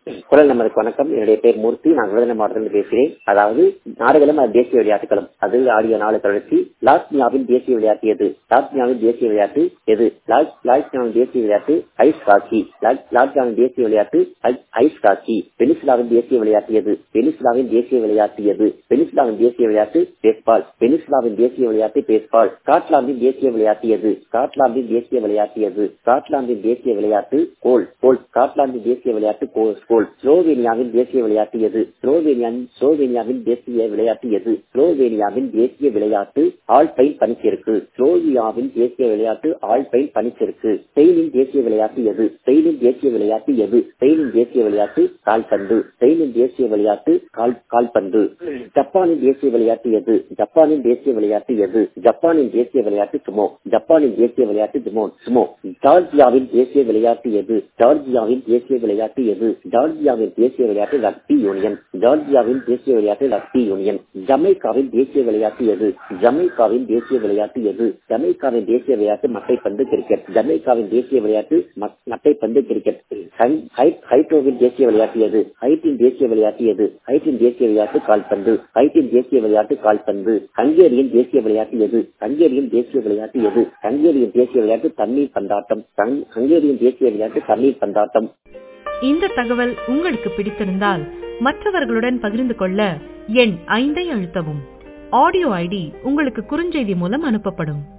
குரல் நமதுக்கு வணக்கம் என்னுடைய பேர் மூர்த்தி நான் விருதுநகர் மாவட்டத்தில் பேசுகிறேன் அதாவது நாடுகளும் அது தேசிய விளையாட்டுகளும் அது ஆடிய நாளை தொடர்ச்சி லாஸ்மியாவின் தேசிய விளையாட்டு எது லாஸ்மியாவின் தேசிய விளையாட்டு எது லாஸ்மியாவின் தேசிய விளையாட்டு ஐஸ் ஹாக்கி லாஸ்மியாவின் தேசிய விளையாட்டு ஐஸ் ஹாக்கி வெனிசுலாவின் தேசிய விளையாட்டு எது வெனிசுலாவின் தேசிய விளையாட்டு எது வெனிசுலாவின் தேசிய விளையாட்டு பேஸ்பால் வெனிசுலாவின் தேசிய விளையாட்டு பேஸ்பால் ஸ்காட்லாந்தின் தேசிய விளையாட்டு எது ஸ்காட்லாந்தின் தேசிய விளையாட்டு எது ஸ்காட்லாந்தின் தேசிய விளையாட்டு கோல் கோல் ஸ்காட்லாந்தின் தேசிய விளையாட்டு கோல் ஸ்லோவேனியாவின் தேசிய விளையாட்டு எது ஸ்லோவேனியாவின் ஸ்லோவேனியாவின் தேசிய விளையாட்டு எது ஸ்லோவேனியாவின் தேசிய விளையாட்டு ஆல்பைன் பனிச்செருக்கு ஸ்லோவியாவின் தேசிய விளையாட்டு ஆல்பைன் பனிச்செருக்கு ஸ்பெயினின் தேசிய விளையாட்டு எது ஸ்பெயினின் தேசிய விளையாட்டு எது ஸ்பெயினின் தேசிய விளையாட்டு கால்பந்து ஸ்பெயினின் தேசிய விளையாட்டு கால் கால்பந்து ஜப்பானின் தேசிய விளையாட்டு எது ஜப்பானின் தேசிய விளையாட்டு எது ஜப்பானின் தேசிய விளையாட்டு சுமோ ஜப்பானின் தேசிய விளையாட்டு சுமோ சுமோ ஜார்ஜியாவின் தேசிய விளையாட்டு எது ஜார்ஜியாவின் தேசிய விளையாட்டு எது ஜார்ஜியாவின் தேசிய விளையாட்டு ரக்பி யூனியன் ஜார்ஜியாவின் தேசிய விளையாட்டு ரக்பி யூனியன் ஜமைக்காவின் தேசிய விளையாட்டு எது ஜமைக்காவின் தேசிய விளையாட்டு எது ஜமைக்காவின் தேசிய விளையாட்டு மட்டைப்பந்து கிரிக்கெட் ஜமைக்காவின் தேசிய விளையாட்டு மட்டைப்பந்து கிரிக்கெட் ஹைட்ரோவின் தேசிய விளையாட்டு எது ஹைட்டின் தேசிய விளையாட்டு எது ஹைட்டின் தேசிய விளையாட்டு கால்பந்து ஹைட்டின் தேசிய விளையாட்டு கால்பந்து ஹங்கேரியின் தேசிய விளையாட்டு எது ஹங்கேரியின் தேசிய விளையாட்டு எது ஹங்கேரியின் தேசிய விளையாட்டு தண்ணீர் பந்தாட்டம் ஹங்கேரியின் தேசிய விளையாட்டு தண்ணீர் பந்தாட்டம் இந்த தகவல் உங்களுக்கு பிடித்திருந்தால் மற்றவர்களுடன் பகிர்ந்து கொள்ள எண் ஐந்தை அழுத்தவும் ஆடியோ ஐடி உங்களுக்கு குறுஞ்செய்தி மூலம் அனுப்பப்படும்